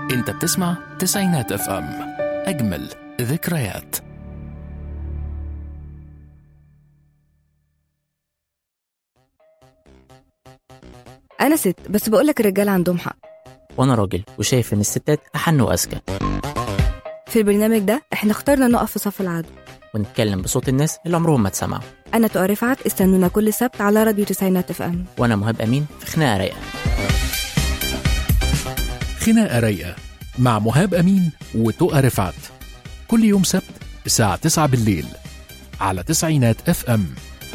انت بتسمع تسعينات اف ام اجمل ذكريات انا ست بس بقولك الرجاله عندهم حق وانا راجل وشايف ان الستات احن واذكى في البرنامج ده احنا اخترنا نقف في صف العدو ونتكلم بصوت الناس اللي عمرهم ما اتسمعوا انا تقى رفعت استنونا كل سبت على راديو تسعينات اف ام وانا مهاب امين في خناقه رايقه خناقة رايقة مع مهاب أمين وتقى رفعت كل يوم سبت الساعة 9 بالليل على تسعينات اف ام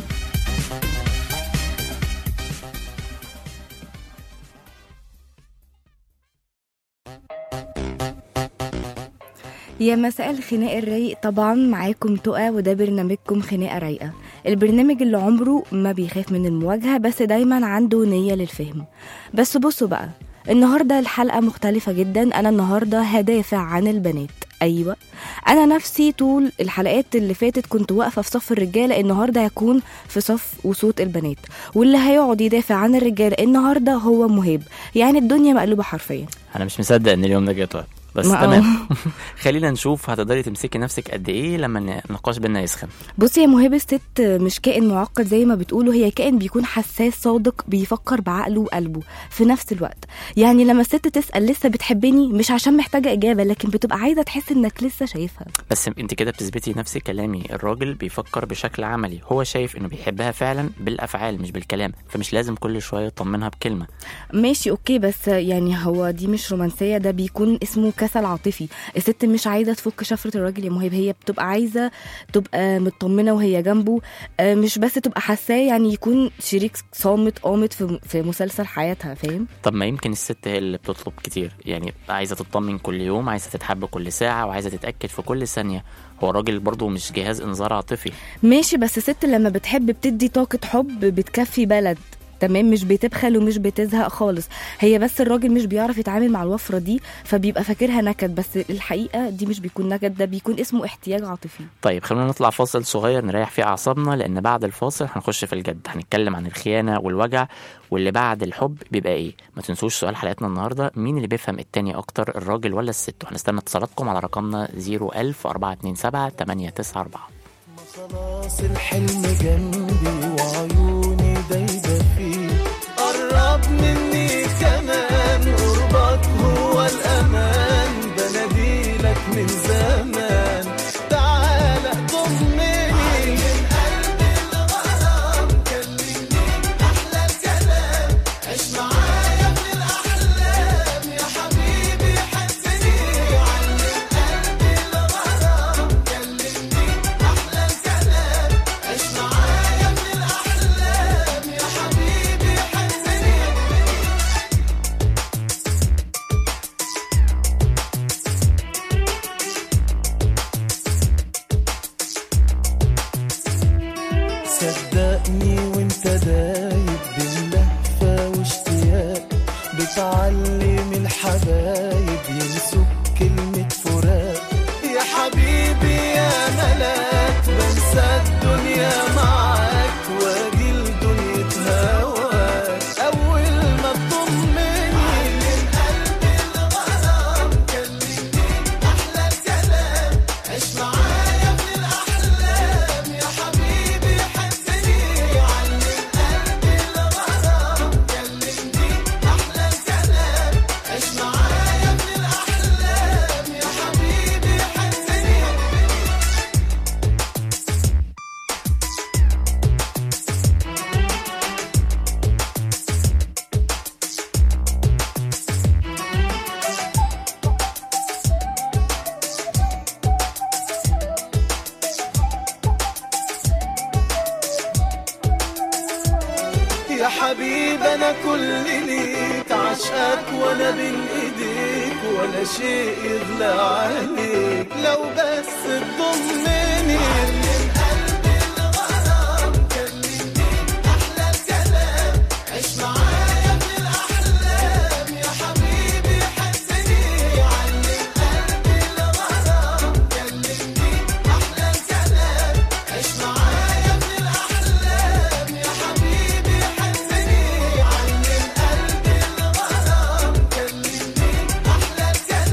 يا مساء الخناق الرايق طبعا معاكم تقى وده برنامجكم خناقه رايقه البرنامج اللي عمره ما بيخاف من المواجهه بس دايما عنده نيه للفهم بس بصوا بقى النهارده الحلقه مختلفه جدا انا النهارده هدافع عن البنات ايوه انا نفسي طول الحلقات اللي فاتت كنت واقفه في صف الرجاله النهارده هكون في صف وصوت البنات واللي هيقعد يدافع عن الرجاله النهارده هو مهاب يعني الدنيا مقلوبه حرفيا انا مش مصدق ان اليوم ده جه طيب بس ما- تمام خلينا نشوف هتقدري تمسكي نفسك قد ايه لما النقاش بينا يسخن بصي يا مهاب الست مش كائن معقد زي ما بتقولوا هي كائن بيكون حساس صادق بيفكر بعقله وقلبه في نفس الوقت يعني لما الست تسأل لسه بتحبني مش عشان محتاجة إجابة لكن بتبقى عايزة تحس إنك لسه شايفها بس انت كده بتثبتي نفس كلامي الراجل بيفكر بشكل عملي هو شايف انه بيحبها فعلا بالافعال مش بالكلام فمش لازم كل شويه يطمنها بكلمه ماشي أوكي بس يعني هو دي مش رومانسية ده بيكون اسمه كسل عاطفي الست مش عايزة تفك شفرة الراجل يا مهاب هي بتبقى عايزة تبقى مطمنة وهي جنبه آه، مش بس تبقى حاساه يعني يكون شريك صامت قامت في في مسلسل حياتها فاهم طب ما يمكن الست هي اللي بتطلب كتير يعني عايزه تطمن كل يوم عايزه تتحب كل ساعه وعايزه تتاكد في كل ثانيه هو الراجل برضه مش جهاز انذار عاطفي ماشي بس الست لما بتحب بتدي طاقة حب بتكفي بلد تمام مش بتبخل ومش بتزهق خالص هي بس الراجل مش بيعرف يتعامل مع الوفرة دي فبيبقى فاكرها نكد بس الحقيقة دي مش بيكون نكد ده بيكون اسمه احتياج عاطفي طيب خلونا نطلع فاصل صغير نريح فيه اعصابنا لان بعد الفاصل هنخش في الجد هنتكلم عن الخيانه والوجع واللي بعد الحب بيبقى ايه ما تنسوش سؤال حلقتنا النهارده مين اللي بيفهم التاني اكتر الراجل ولا الست وهنستنى اتصالاتكم على رقمنا 01000 427 894 خلاص الحلم جنبي وعيوني دايبة فيه قرب مني كمان قربك هو الأمان بناديلك من زمان تعالى ضمني من قلبي الغرام كلمني أحلى الكلام عيش معايا من الأحلام يا حبيبي حسني علم قلبي الغرام كلمني أحلى الكلام عيش معايا من الأحلام يا حبيبي حسني صدقني وانت دايب باللهفة واشتياق بتعلم الحبايب ينسوك كلمة فراق يا حبيبي يا ملاك بنسى الدنيا معاك واجي لدنيا هواك أول ما تضمني من قلبي الغرام كلمني أحلى الكلام عيش معايا من الأحلام يا حبيبي حسني علم قلبي الغرام كلمني أحلى الكلام عيش معايا من الأحلام يا حبيبي حسني يا حبيب انا كل ليك عشقك وانا بين ايديك ولا شيء يغلى عليك لو بس تضمني من قلبي الغرام كلمني احلى الكلام عيش معايا من الاحلام يا حبيبي حسني علم قلبي الغرام كلمني احلى الكلام عيش معايا من الاحلام يا حبيبي حسني علم قلبي الغرام كلمني احلى الكلام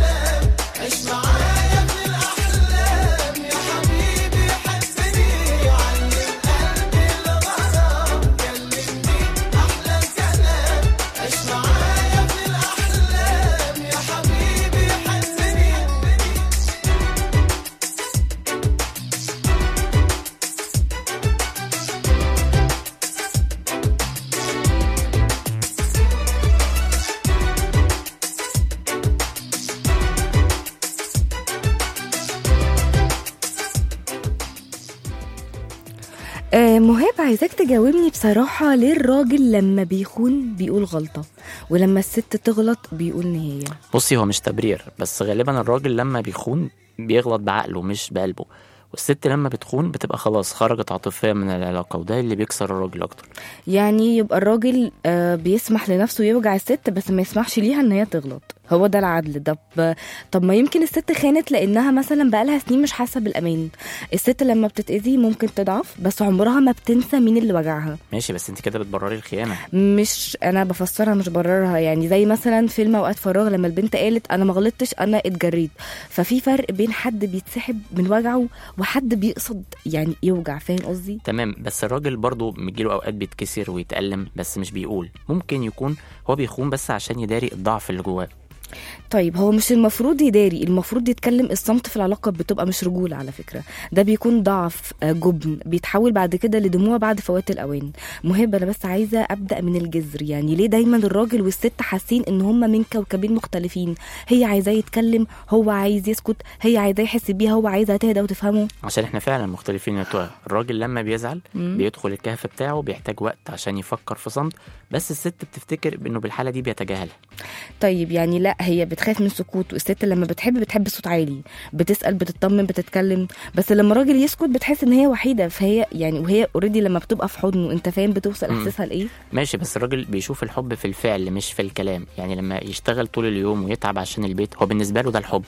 مهاب عايزاك تجاوبني بصراحة ليه الراجل لما بيخون بيقول غلطة ولما الست تغلط بيقول نهاية بصي هو مش تبرير بس غالبا الراجل لما بيخون بيغلط بعقله مش بقلبه والست لما بتخون بتبقى خلاص خرجت عاطفيا من العلاقة وده اللي بيكسر الراجل أكتر يعني يبقى الراجل آه، بيسمح لنفسه يوجع الست بس ما يسمحش ليها ان هي تغلط هو ده العدل طب طب ما يمكن الست خانت لانها مثلا بقالها سنين مش حاسه بالامان الست لما بتتاذي ممكن تضعف بس عمرها ما بتنسى مين اللي وجعها ماشي بس انت كده بتبرري الخيانة مش انا بفسرها مش بررها يعني زي مثلا فيلم اوقات فراغ لما البنت قالت انا ما غلطتش انا اتجريت ففي فرق بين حد بيتسحب من وجعه وحد بيقصد يعني يوجع فاهم قصدي تمام بس الراجل برضه بيجيله اوقات بيتكسر ويتألم بس مش بيقول ممكن يكون هو بيخون بس عشان يداري الضعف اللي جواه طيب هو مش المفروض يداري المفروض يتكلم الصمت في العلاقة بتبقى مش رجولة على فكرة ده بيكون ضعف آه، جبن بيتحول بعد كده لدموع بعد فوات الأوان مهاب أنا بس عايزة أبدأ من الجذر يعني ليه دايما الراجل والست حاسين إن هما من كوكبين مختلفين هي عايزاه يتكلم هو عايز يسكت هي عايزاه يحس بيها هو عايزها تهدى وتفهمه عشان احنا فعلا مختلفين يا تقى الراجل لما بيزعل مم. بيدخل الكهف بتاعه بيحتاج وقت عشان يفكر في صمت بس الست بتفتكر انه بالحالة دي بيتجاهلها طيب يعني لا هي بتخاف من سكوت والست لما بتحب بتحب صوت عالي بتسأل بتطمن بتتكلم بس لما الراجل يسكت بتحس ان هي وحيدة فهي يعني وهي اوريدي لما بتبقى في حضنه انت فاهم بتوصل مم. احساسها لايه ماشي بس الراجل بيشوف الحب في الفعل مش في الكلام يعني لما يشتغل طول اليوم ويتعب عشان البيت هو بالنسبة له ده الحب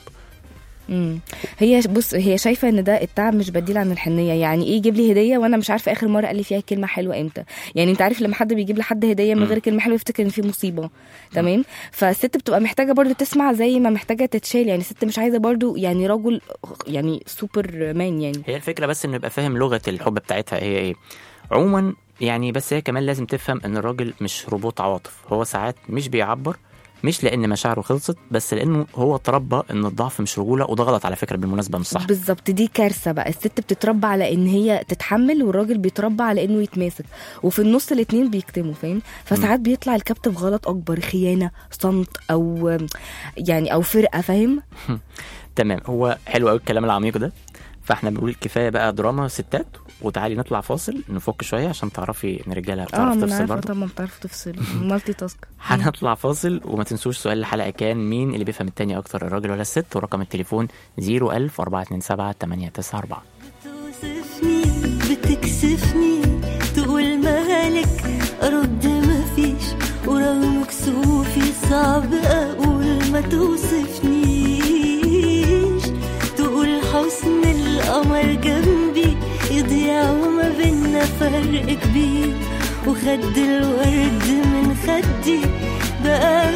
امم هي بص هي شايفه ان ده التعب مش بديل عن الحنيه يعني ايه يجيب لي هديه وانا مش عارفه اخر مره قال لي فيها كلمه حلوه امتى يعني انت عارف لما حد بيجيب لحد هديه من مم. غير كلمه حلوه يفتكر ان في مصيبه تمام فالست بتبقى محتاجه برضو تسمع زي ما محتاجه تتشال يعني الست مش عايزه برضو يعني رجل يعني سوبر مان يعني هي الفكرة بس انه يبقى فاهم لغة الحب بتاعتها هي ايه عموما يعني بس هي كمان لازم تفهم ان الراجل مش روبوت عواطف هو ساعات مش بيعبر مش لان مشاعره خلصت بس لانه هو اتربى ان الضعف مش رجوله وده غلط على فكره بالمناسبه مش صح بالظبط دي كارثه بقى الست بتتربى على ان هي تتحمل والراجل بيتربى على انه يتماسك وفي النص الاتنين بيكتموا فاهم فساعات بيطلع الكبت في غلط اكبر خيانه صمت او يعني او فرقه فاهم تمام هو حلو قوي الكلام العميق ده فاحنا بنقول كفايه بقى دراما ستات وتعالي نطلع فاصل نفك شويه عشان تعرفي ان الرجاله اه بتعرف ما انا تفصل عارفه برضه طبعا بتعرف تفصل مالتي تاسك هنطلع فاصل وما تنسوش سؤال الحلقه كان مين اللي بيفهم التاني اكتر الراجل ولا الست ورقم التليفون 01000 427 894 توصفني بتكسفني تقول مالك ارد مفيش ورغم كسوفي صعب اقول ما توصفنيش تقول حسن القمر جنبي يضيع وما بينا فرق كبير وخد الورد من خدي بقى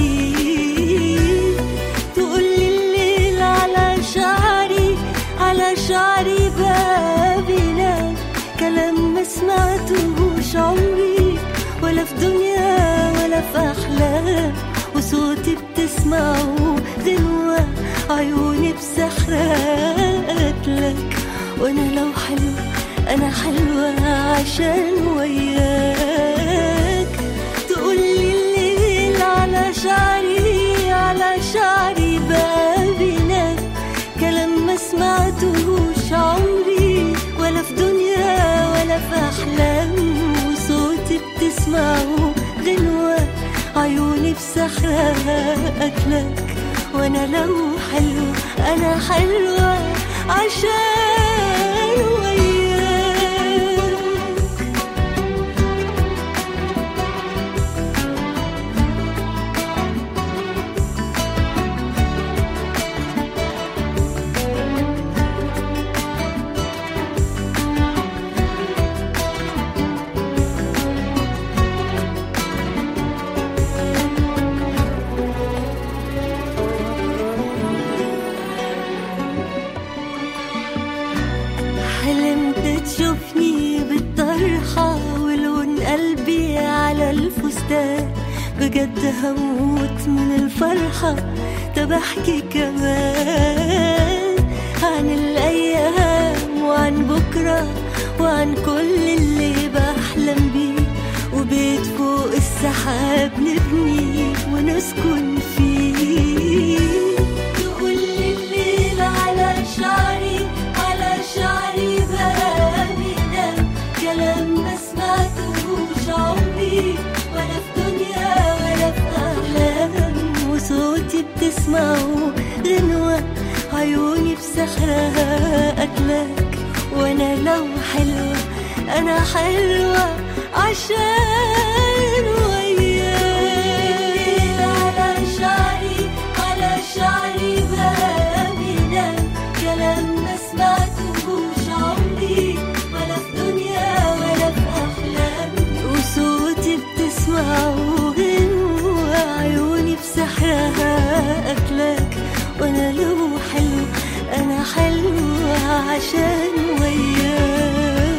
بيغير تقولي الليل على شعري على شعري بقى بينام كلام ما سمعتهوش عمري ولا في دنيا ولا في أحلام وصوتي بتسمعه غنوة عيوني بسحرات لك وأنا لو حلو أنا حلوة عشان وياك تقولي الليل على شعري على شعري بقى بينام كلام ما سمعتهوش عمري ولا في دنيا ولا في أحلام وصوتي بتسمعه غنوة عيوني بسحرها أكلك وأنا لو حلو أنا حلوة عشان وياك حلمت تشوفني بالطرحة ولون قلبي على الفستان بجد هموت من الفرحة طب احكي كمان عن الأيام وعن بكرة وعن كل اللي بحلم بيه وبيت فوق السحاب نبني ونسكن فيه تقول لي الليل على شعري على شعري بقى بينام كلام بتسمعه غنوة عيوني بسحرها أكلك وأنا لو حلوة أنا حلوة عشان وياك على شعري على شعري بقى بينام كلام ما سمعتهوش عمري ولا في دنيا ولا في أحلامي وصوتي بتسمعه غنوة عيوني بسحرها أكلك وأنا لو حلو أنا حلوة عشان وياك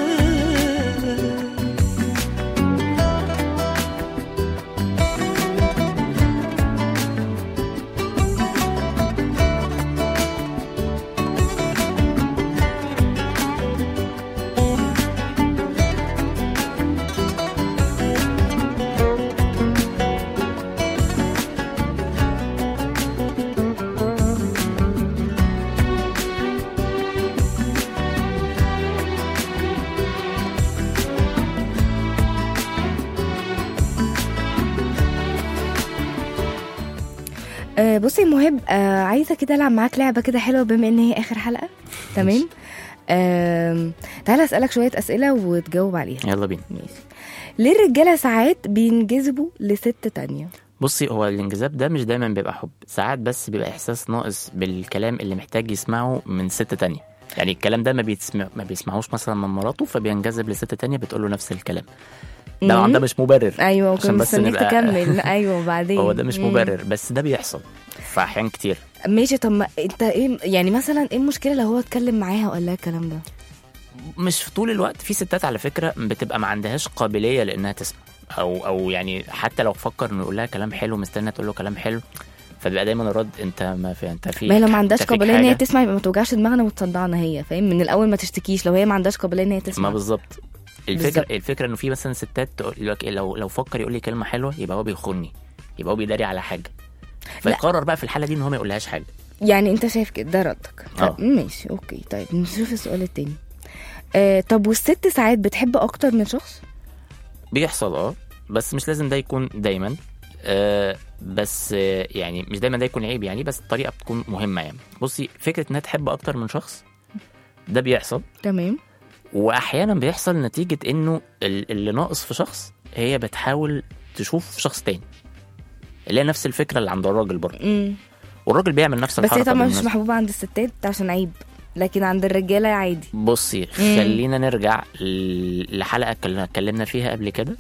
آه بصي مهم آه عايزه كده العب معاك لعبه كده حلوه بما ان هي اخر حلقه تمام آه تعالى اسالك شويه اسئله وتجاوب عليها يلا بينا ماشي ليه الرجاله ساعات بينجذبوا لست تانية بصي هو الانجذاب ده مش دايما بيبقى حب ساعات بس بيبقى احساس ناقص بالكلام اللي محتاج يسمعه من ست تانية يعني الكلام ده ما بيتسمع ما بيسمعوش مثلا من مراته فبينجذب لست تانية بتقول له نفس الكلام ده مم. ده مش مبرر ايوه عشان وكنت بس مستنيك نبقى- تكمل ايوه وبعدين هو ده مش مم. مبرر بس ده بيحصل في احيان كتير ماشي طب ما انت ايه يعني مثلا ايه المشكله لو هو اتكلم معاها وقال لها الكلام ده مش في طول الوقت في ستات على فكره بتبقى ما عندهاش قابليه لانها تسمع او او يعني حتى لو فكر انه يقول لها كلام حلو مستنى تقول له كلام حلو فبيبقى دايما الرد انت ما في انت في ما هي لو ما عندهاش أنت فيك قابليه ان هي حاجة. تسمع يبقى ما توجعش دماغنا وتصدعنا هي فاهم من الاول ما تشتكيش لو هي ما عندهاش قابليه ان هي ما تسمع بالظبط الفكره بالظبط. الفكره انه في مثلا ستات تقول لك إيه، لو لو فكر يقول لي كلمه حلوه يبقى هو بيخوني يبقى هو بيداري على حاجه فيقرر بقى في الحاله دي ان هو ما يقولهاش حاجه يعني انت شايف كده ده ردك اه. طب ماشي اوكي طيب نشوف السؤال التاني آه طب والست ساعات بتحب اكتر من شخص بيحصل اه بس مش لازم ده يكون دايما آه بس آه يعني مش دايما ده يكون عيب يعني بس الطريقه بتكون مهمه يعني بصي فكره انها تحب اكتر من شخص ده بيحصل تمام واحيانا بيحصل نتيجه انه ال- اللي ناقص في شخص هي بتحاول تشوف في شخص تاني اللي هي نفس الفكره اللي عند الراجل برضه امم والراجل بيعمل نفس بس هي الحركه طبعا مش بالمناسبة. محبوبه عند الستات عشان عيب لكن عند الرجاله عادي بصي خلينا نرجع ل- لحلقه اتكلم- اتكلمنا فيها قبل كده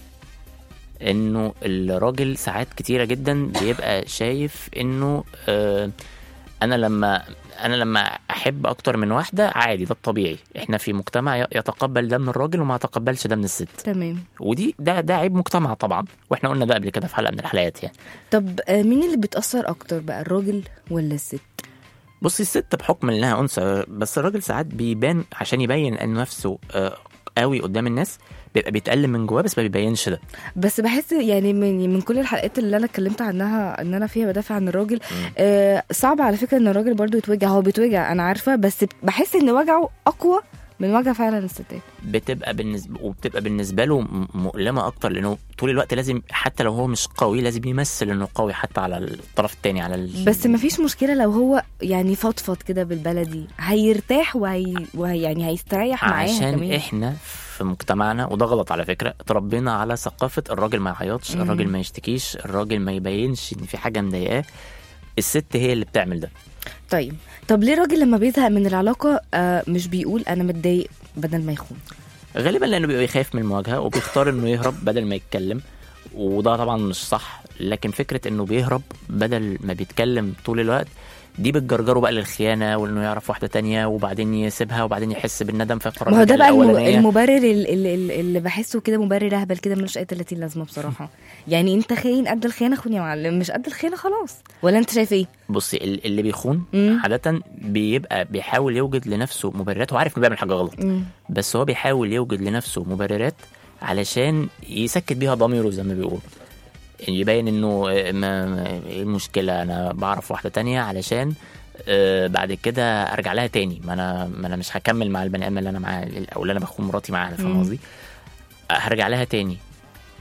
انه الراجل ساعات كتيره جدا بيبقى شايف انه آه انا لما انا لما احب اكتر من واحده عادي ده الطبيعي احنا في مجتمع ي- يتقبل ده من الراجل وما يتقبلش ده من الست تمام ودي ده ده عيب مجتمع طبعا واحنا قلنا ده قبل كده في حلقه من الحلقات يعني طب آه مين اللي بيتاثر اكتر بقى الراجل ولا الست بصي الست بحكم انها انثى بس الراجل ساعات بيبان عشان يبين ان نفسه آه، قوي قدام الناس بيبقى بيتألم من جواه بس ما بيبينش ده بس بحس يعني من من كل الحلقات اللي انا اتكلمت عنها ان انا فيها بدافع عن الراجل آه صعب على فكره ان الراجل برضو يتوجع هو بيتوجع انا عارفه بس بحس ان وجعه اقوى من وجع فعلا الستات بتبقى بالنسبه وبتبقى بالنسبه له م- مؤلمه اكتر لانه طول الوقت لازم حتى لو هو مش قوي لازم يمثل انه قوي حتى على الطرف الثاني على ال... بس ما فيش مشكله لو هو يعني فضفض كده بالبلدي هيرتاح وهي, وهي يعني هيستريح معاها عشان كمان احنا في مجتمعنا وده غلط على فكره اتربينا على ثقافه الراجل ما يعيطش مم. الراجل ما يشتكيش الراجل ما يبينش ان في حاجه مضايقاه الست هي اللي بتعمل ده طيب طب ليه الراجل لما بيزهق من العلاقه آه مش بيقول انا متضايق بدل ما يخون غالبا لانه بيبقى يخاف من المواجهه وبيختار انه يهرب بدل ما يتكلم وده طبعا مش صح لكن فكره انه بيهرب بدل ما بيتكلم طول الوقت دي بتجرجره بقى للخيانه وانه يعرف واحده تانية وبعدين يسيبها وبعدين يحس بالندم فيقرر ما هو ده يرجع بقى الم- للأولانية. المبرر ال- ال- ال- اللي بحسه كده مبرر اهبل كده ملوش اي 30 لازمه بصراحه يعني انت خاين قد الخيانه خون يا معلم مش قد الخيانه خلاص ولا انت شايف ايه بصي ال- اللي بيخون مم. عاده بيبقى بيحاول يوجد لنفسه مبررات هو عارف انه بيعمل حاجه غلط مم. بس هو بيحاول يوجد لنفسه مبررات علشان يسكت بيها ضميره زي ما بيقول يعني يبين انه آه، ما ما- ايه المشكله انا بعرف واحده تانية علشان آه، بعد كده ارجع لها تاني ما انا ما انا مش هكمل مع البني ادم اللي انا معاه او اللي انا بخون مراتي معاها فاهم مم. قصدي آه، هرجع لها تاني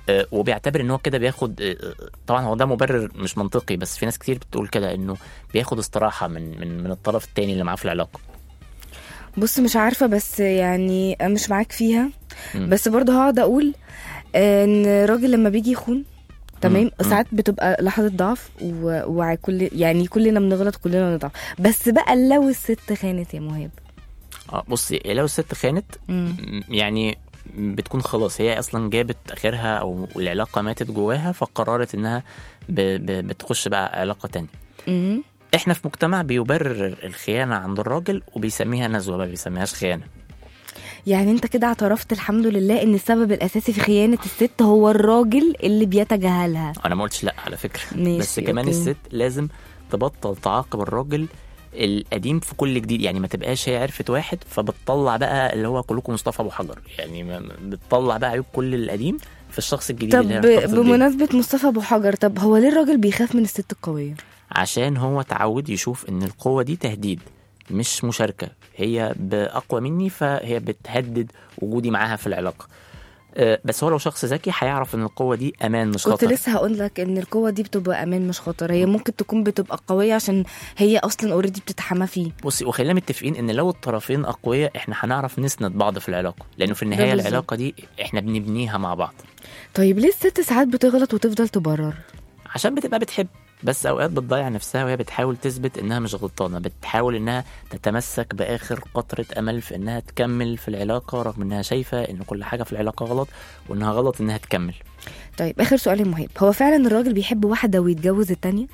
آه، وبيعتبر ان هو كده بياخد آه، آه، طبعا هو ده مبرر مش منطقي بس في ناس كتير بتقول كده انه بياخد استراحه من من من الطرف التاني اللي معاه في العلاقه بص مش عارفه بس يعني مش معاك فيها مم. بس برضه هقعد اقول ان الراجل لما بيجي يخون تمام مم. ساعات بتبقى لحظه ضعف و- وكل يعني كلنا بنغلط كلنا بنضعف بس بقى لو الست خانت يا مهاب اه بصي لو الست خانت مم. م- يعني بتكون خلاص هي اصلا جابت اخرها او العلاقه ماتت جواها فقررت انها ب... ب... بتخش بقى علاقه تانية مم. احنا في مجتمع بيبرر الخيانه عند الراجل وبيسميها نزوه ما بيسميهاش خيانه يعني انت كده اعترفت الحمد لله ان السبب الاساسي في خيانه الست هو الراجل اللي بيتجاهلها انا ما قلتش لا على فكره ماشي، بس كمان أوكي. الست لازم تبطل تعاقب الراجل القديم في كل جديد يعني ما تبقاش هي عرفت واحد فبتطلع بقى اللي هو كلكم مصطفى ابو حجر يعني ما- ما- بتطلع بقى عيوب كل القديم في الشخص الجديد طب اللي هي ارتبطت بيه. بمناسبه مصطفى ابو حجر طب هو ليه الراجل بيخاف من الست القويه عشان هو تعود يشوف ان القوه دي تهديد مش مشاركه هي باقوى مني فهي بتهدد وجودي معاها في العلاقه آه، بس هو لو شخص ذكي هيعرف ان القوه دي امان مش كنت خطر لسه هقول لك ان القوه دي بتبقى امان مش خطر هي ممكن تكون بتبقى قويه عشان هي اصلا اوريدي بتتحمى فيه بصي وخلينا متفقين ان لو الطرفين اقوياء احنا هنعرف نسند بعض في العلاقه لانه في النهايه بالظبط. العلاقه دي احنا بنبنيها مع بعض طيب ليه الست ساعات بتغلط وتفضل تبرر عشان بتبقى بتحب بس اوقات بتضيع نفسها وهي بتحاول تثبت انها مش غلطانه بتحاول انها تتمسك باخر قطره امل في انها تكمل في العلاقه رغم انها شايفه ان كل حاجه في العلاقه غلط وانها غلط انها تكمل طيب اخر سؤال يا مهاب هو فعلا الراجل بيحب واحده ويتجوز التانية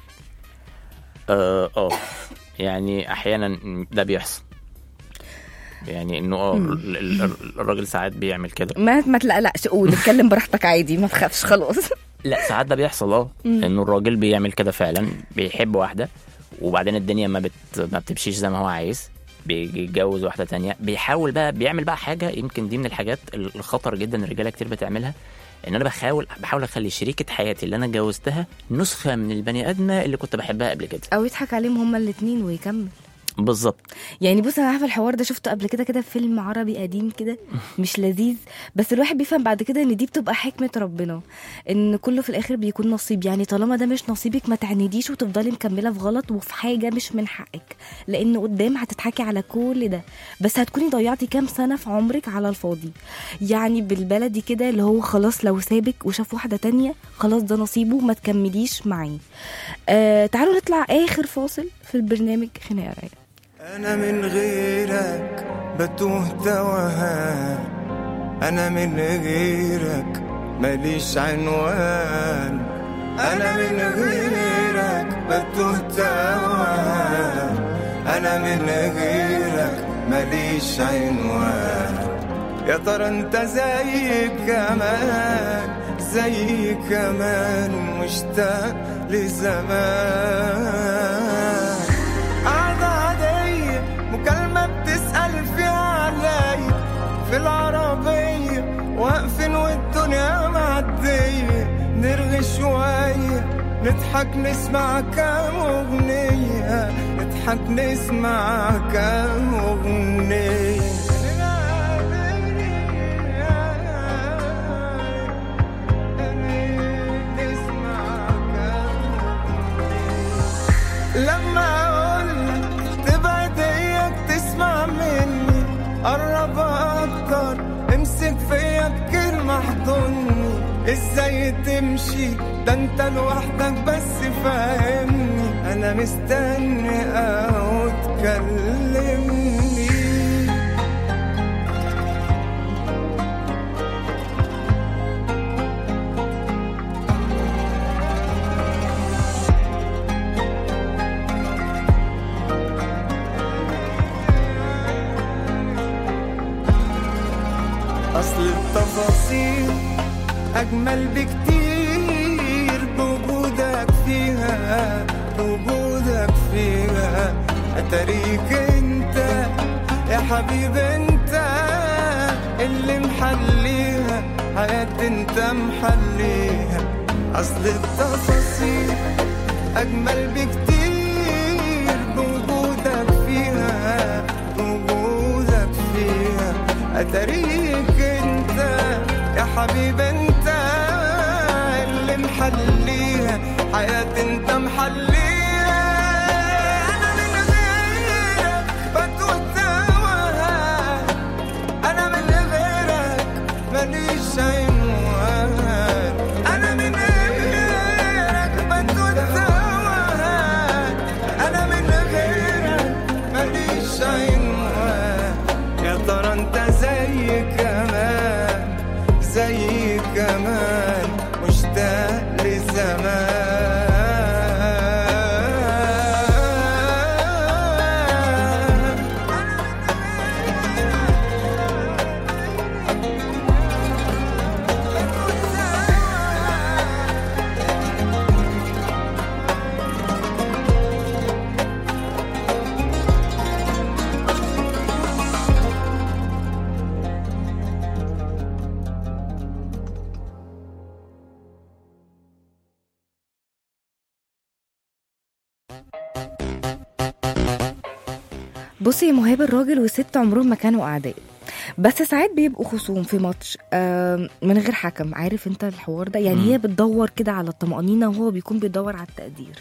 اه اه يعني احيانا ده بيحصل يعني انه اه ال- ال- الراجل ساعات بيعمل كده ما ما تقلقش قول اتكلم براحتك عادي ما تخافش خلاص لا ساعات ده بيحصل اه انه الراجل بيعمل كده فعلا بيحب واحده وبعدين الدنيا ما بت... ما بتمشيش زي ما هو عايز بيجي يتجوز واحده تانية بيحاول بقى بيعمل بقى حاجه يمكن دي من الحاجات الخطر جدا الرجاله كتير بتعملها ان انا بحاول بحاول اخلي شريكه حياتي اللي انا اتجوزتها نسخه من البني ادمه اللي كنت بحبها قبل كده او يضحك عليهم هما الاتنين ويكمل بالظبط يعني بص انا عارفه الحوار ده شفته قبل كده كده في فيلم عربي قديم كده مش لذيذ بس الواحد بيفهم بعد كده ان دي بتبقى حكمه ربنا ان كله في الاخر بيكون نصيب يعني طالما ده مش نصيبك ما تعنيديش وتفضلي مكمله في غلط وفي حاجه مش من حقك لان قدام هتتحكي على كل ده بس هتكوني ضيعتي كام سنه في عمرك على الفاضي يعني بالبلدي كده اللي هو خلاص لو سابك وشاف واحده تانية خلاص ده نصيبه ما تكمليش معاه آه تعالوا نطلع اخر فاصل في البرنامج خناقه رايقه أنا من غيرك بتوه توهان أنا من غيرك ماليش عنوان أنا من غيرك بتوه توهان أنا من غيرك ماليش عنوان يا ترى انت زي كمان زي كمان مشتاق لزمان قعدة عادية مكالمة بتسأل فيها عليا في العربية واقفين والدنيا معدية نرغي شوية نضحك نسمع كام أغنية نضحك نسمع كام أغنية نسمع كام لما اقولك تبعد اياك تسمع مني قرب اكتر امسك فيا بكلمة احضني ازاي تمشي ده انت لوحدك بس فاهمني انا مستني او تكلمني أصل التفاصيل أجمل بكتير بوجودك فيها بوجودك فيها أتاريك أنت يا حبيب أنت اللي محليها حياتي أنت محليها أصل التفاصيل أجمل بكتير بوجودك فيها بوجودك فيها أتاريك أنت يا حبيب أنت محليها حياتي انت محليها انا من غيرك بتوه هواها انا من غيرك ماليش عنوان انا من غيرك بتوه هواها انا من غيرك ماليش عنوان يا ترى انت زي كمان زي كمان مشتاق لزمان بصي يا مهاب الراجل والست عمرهم ما كانوا اعداء بس ساعات بيبقوا خصوم في ماتش آم، من غير حكم عارف انت الحوار ده يعني مم. هي بتدور كده على الطمأنينة وهو بيكون بيدور على التقدير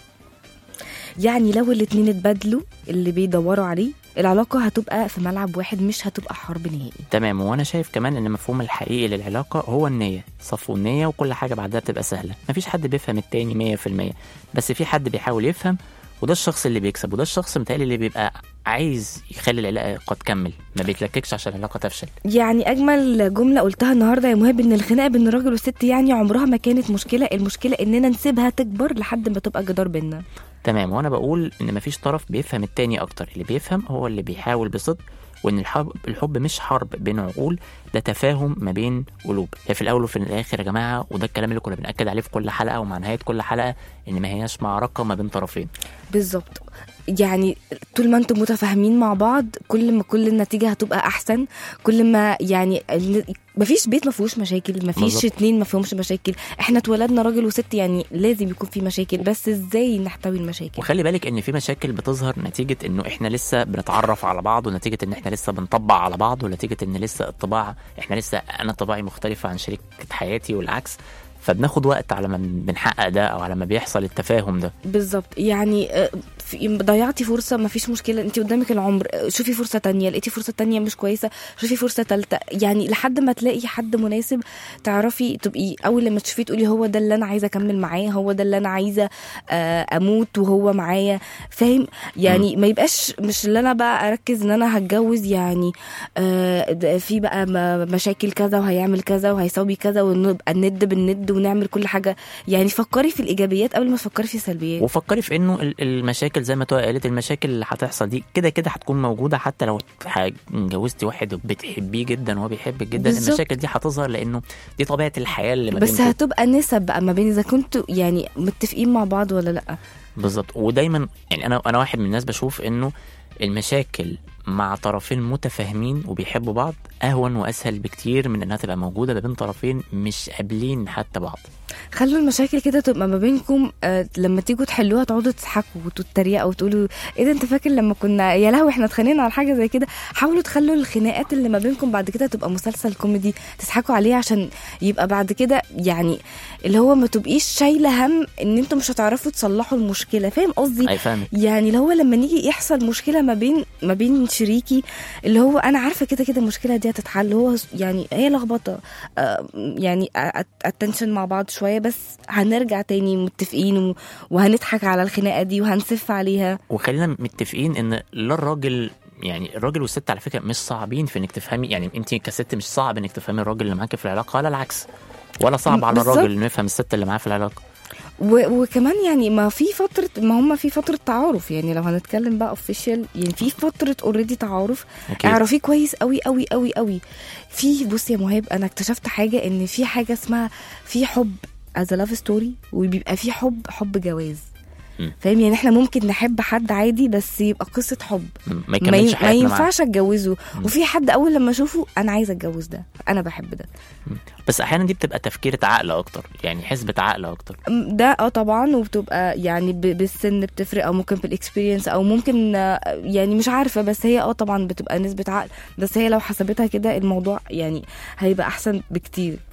يعني لو الاتنين اتبادلوا اللي بيدوروا عليه العلاقة هتبقى في ملعب واحد مش هتبقى حرب نهائي تمام وانا شايف كمان ان المفهوم الحقيقي للعلاقه هو النيه صفو النيه وكل حاجه بعدها بتبقى سهله مفيش حد بيفهم التاني 100% بس في حد بيحاول يفهم وده الشخص اللي بيكسب وده الشخص متهيألي اللي بيبقى عايز يخلي العلاقه تكمل ما بيتلككش عشان العلاقه تفشل يعني اجمل جمله قلتها النهارده يا مهاب ان الخناقه بين الراجل والست يعني عمرها ما كانت مشكله المشكله اننا نسيبها تكبر لحد ما تبقى جدار بينا تمام وانا بقول ان مفيش طرف بيفهم التاني اكتر اللي بيفهم هو اللي بيحاول بصدق وان الحب الحب مش حرب بين عقول ده تفاهم ما بين قلوب هي في الاول وفي الاخر يا جماعه وده الكلام اللي كنا بناكد عليه في كل حلقه ومع نهايه كل حلقه ان ما هياش معركه ما بين طرفين بالظبط يعني طول ما انتم متفاهمين مع بعض كل ما كل النتيجه هتبقى احسن كل ما يعني ال- مفيش بيت ما فيهوش مشاكل مفيش بالظبط. اتنين ما فيهمش مشاكل احنا اتولدنا راجل وست يعني لازم يكون في مشاكل بس ازاي نحتوي المشاكل وخلي بالك ان في مشاكل بتظهر نتيجه انه احنا لسه بنتعرف على بعض ونتيجه ان احنا لسه بنطبع على بعض ونتيجه ان لسه الطباع احنا لسه انا طباعي مختلفه عن شريكه حياتي والعكس فبناخد وقت على ما بنحقق ده او على ما بيحصل التفاهم ده بالظبط يعني آه، في- ضيعتي فرصه ما فيش مشكله انت قدامك العمر آه، شوفي فرصه تانية لقيتي فرصه تانية مش كويسه شوفي فرصه تالتة يعني لحد ما تلاقي حد مناسب تعرفي تبقي اول لما تشوفيه تقولي هو ده اللي انا عايزه اكمل معاه هو ده اللي انا عايزه آه، اموت وهو معايا فاهم يعني ما يبقاش مش اللي انا بقى اركز ان انا هتجوز يعني آه، ده في بقى م- مشاكل كذا وهيعمل كذا وهيسوي كذا ونبقى الند بالند ونعمل كل حاجه يعني فكري في الايجابيات قبل ما تفكري في السلبيات وفكري في انه ال- المشاكل زي ما توا قالت المشاكل اللي هتحصل دي كده كده هتكون موجوده حتى لو ح- اتجوزتي واحد بتحبيه جدا وهو بيحبك جدا بالظبط. المشاكل دي هتظهر لانه دي طبيعه الحياه اللي ما بس بينكم. هتبقى نسب بقى ما بين اذا كنتوا يعني متفقين مع بعض ولا لا بالظبط ودايما يعني انا انا واحد من الناس بشوف انه المشاكل مع طرفين متفاهمين وبيحبوا بعض اهون واسهل بكتير من انها تبقى موجوده ما بين طرفين مش قابلين حتى بعض خلوا المشاكل كده تبقى ما بينكم آه لما تيجوا تحلوها تقعدوا تضحكوا وتتريقوا وتقولوا ايه ده انت فاكر لما كنا يا لهوي احنا اتخانقنا على حاجه زي كده حاولوا تخلوا الخناقات اللي ما بينكم بعد كده تبقى مسلسل كوميدي تضحكوا عليه عشان يبقى بعد كده يعني اللي هو ما تبقيش شايله هم ان انتم مش هتعرفوا تصلحوا المشكله فاهم قصدي اي فاهمك يعني اللي هو لما نيجي يحصل مشكله ما بين ما بين شريكي اللي هو انا عارفه كده كده المشكله دي هتتحل هو يعني هي لخبطه آه، يعني اتنشن مع بعض شويه بس هنرجع تاني متفقين و- وهنضحك على الخناقه دي وهنسف عليها وخلينا متفقين ان لا الراجل يعني الراجل والست على فكره مش صعبين في انك تفهمي يعني انت كست مش صعب انك تفهمي الراجل اللي معاك في العلاقه ولا العكس ولا صعب على بالظبط. الراجل انه يفهم الست اللي معاه في العلاقه و- وكمان يعني ما في فتره ما هم في فتره تعارف يعني لو هنتكلم بقى اوفيشال يعني في فتره اوريدي تعارف اكيد اعرفيه كويس قوي قوي قوي قوي في بص يا مهاب انا اكتشفت حاجه ان في حاجه اسمها في حب از لاف ستوري وبيبقى في حب حب جواز مم. فاهم يعني احنا ممكن نحب حد عادي بس يبقى قصه حب ما ما, يكملش ي... ما حياتنا معاه ينفعش اتجوزه مم. وفي حد اول لما اشوفه انا عايزه اتجوز ده انا بحب ده بس احيانا دي بتبقى تفكيرة عقل اكتر يعني حسبة عقل اكتر م- ده اه طبعا وبتبقى يعني ب- بالسن بتفرق او ممكن بالاكسبيرينس او ممكن آه، يعني مش عارفه بس هي اه طبعا بتبقى نسبه عقل بس هي لو حسبتها كده الموضوع يعني هيبقى احسن بكتير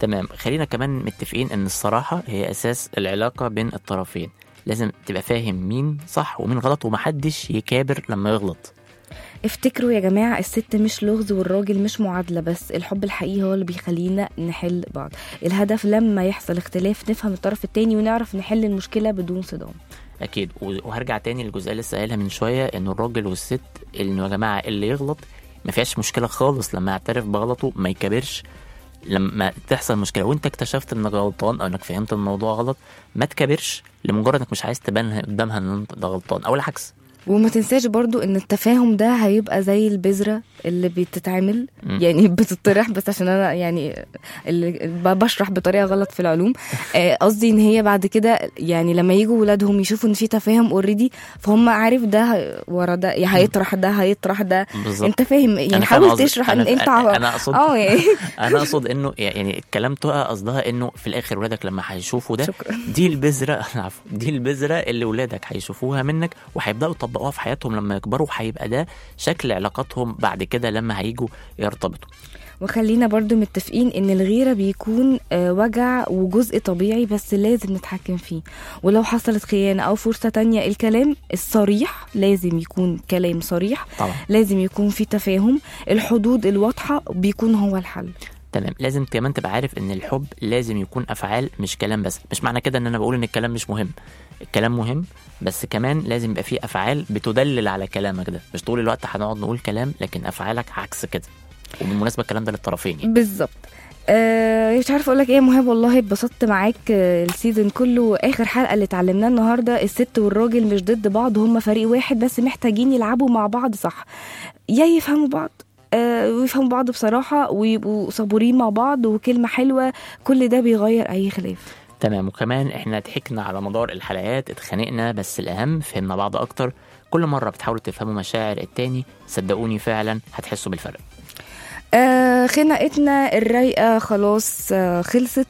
تمام خلينا كمان متفقين ان الصراحه هي اساس العلاقه بين الطرفين لازم تبقى فاهم مين صح ومين غلط ومحدش يكابر لما يغلط افتكروا يا جماعة الست مش لغز والراجل مش معادلة بس الحب الحقيقي هو اللي بيخلينا نحل بعض الهدف لما يحصل اختلاف نفهم الطرف التاني ونعرف نحل المشكلة بدون صدام اكيد و- وهرجع تاني للجزئيه اللي لسه قايلها من شويه ان الراجل والست انه يا جماعه اللي يغلط ما فيهاش مشكله خالص لما يعترف بغلطه ما يكبرش لما تحصل مشكله وانت اكتشفت انك غلطان او انك فهمت الموضوع غلط ما تكبرش لمجرد انك مش عايز تبان قدامها ان انت ده غلطان او العكس وما تنساش برضو ان التفاهم ده هيبقى زي البذرة اللي بتتعمل مم. يعني بتطرح بس عشان انا يعني اللي ب- بشرح بطريقة غلط في العلوم آه، قصدي ان هي بعد كده يعني لما يجوا ولادهم يشوفوا ان في تفاهم اوريدي فهم عارف ده ه- ورا ده يا هيطرح ده هيطرح ده بالظبط انت فاهم أنا يعني فاهم حاول قصدك. تشرح ان أنا- انت انا اقصد اه يعني انا اقصد انه يعني الكلام تقى قصدها انه في الاخر ولادك لما هيشوفوا ده شكرا دي البذره العفو دي البذره اللي ولادك هيشوفوها منك وهيبداوا يطبقوها في حياتهم لما يكبروا وهيبقى ده شكل علاقاتهم بعد كده لما هيجوا يرتبطوا وخلينا برضو متفقين ان الغيرة بيكون آه، وجع وجزء طبيعي بس لازم نتحكم فيه ولو حصلت خيانة او فرصة تانية الكلام الصريح لازم يكون كلام صريح طبعا لازم يكون في تفاهم الحدود الواضحة بيكون هو الحل تمام لازم كمان تبقى عارف ان الحب لازم يكون افعال مش كلام بس مش معنى كده ان انا بقول ان الكلام مش مهم الكلام مهم بس كمان لازم يبقى فيه افعال بتدلل على كلامك ده مش طول الوقت هنقعد نقول كلام لكن افعالك عكس كده وبالمناسبه الكلام ده للطرفين يعني. بالظبط آه مش عارفه اقول لك ايه يا مهاب والله اتبسطت معاك آه السيزون كله اخر حلقه اللي اتعلمناها النهارده الست والراجل مش ضد بعض هم فريق واحد بس محتاجين يلعبوا مع بعض صح يا يفهموا بعض آه ويفهموا بعض بصراحه ويبقوا صبورين مع بعض وكلمه حلوه كل ده بيغير اي خلاف تمام وكمان احنا ضحكنا على مدار الحلقات اتخانقنا بس الاهم فهمنا بعض اكتر كل مره بتحاولوا تفهموا مشاعر التاني صدقوني فعلا هتحسوا بالفرق آه خناقتنا الرايقه خلاص آه خلصت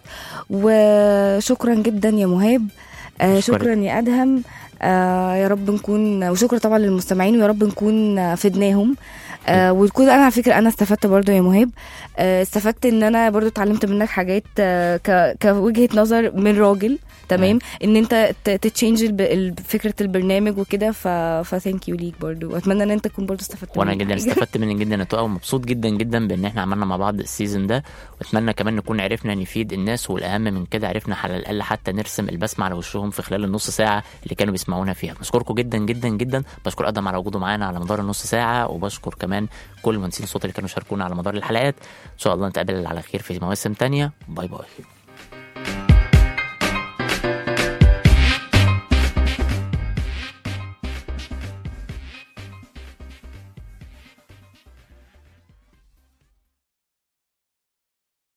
وشكرا جدا يا مهاب آه أشكرك. شكرا يا ادهم آه يا رب نكون وشكرا طبعا للمستمعين ويا رب نكون آه، فدناهم آه وتكون انا على فكره انا استفدت برضو يا مهاب آه استفدت ان انا برضو اتعلمت منك حاجات آه ك كوجهه نظر من راجل تمام ان انت ت- تتشينج الب- ال- فكره البرنامج وكده ف فثانك يو ليك برضو واتمنى ان انت تكون برضو استفدت وانا مني جدا حاجة. استفدت منك جدا يا تقى ومبسوط جدا جدا بان احنا عملنا مع بعض السيزون ده واتمنى كمان نكون عرفنا نفيد الناس والاهم من كده عرفنا على الاقل حتى نرسم البسمه على وشهم في خلال النص ساعه اللي كانوا بيسمعونا فيها بشكركم جدا جدا جدا بشكر ادم على وجوده معانا على مدار النص ساعه وبشكر كمان كل مهندسين الصوت اللي كانوا شاركونا على مدار الحلقات ان شاء الله نتقابل على خير في مواسم تانية باي باي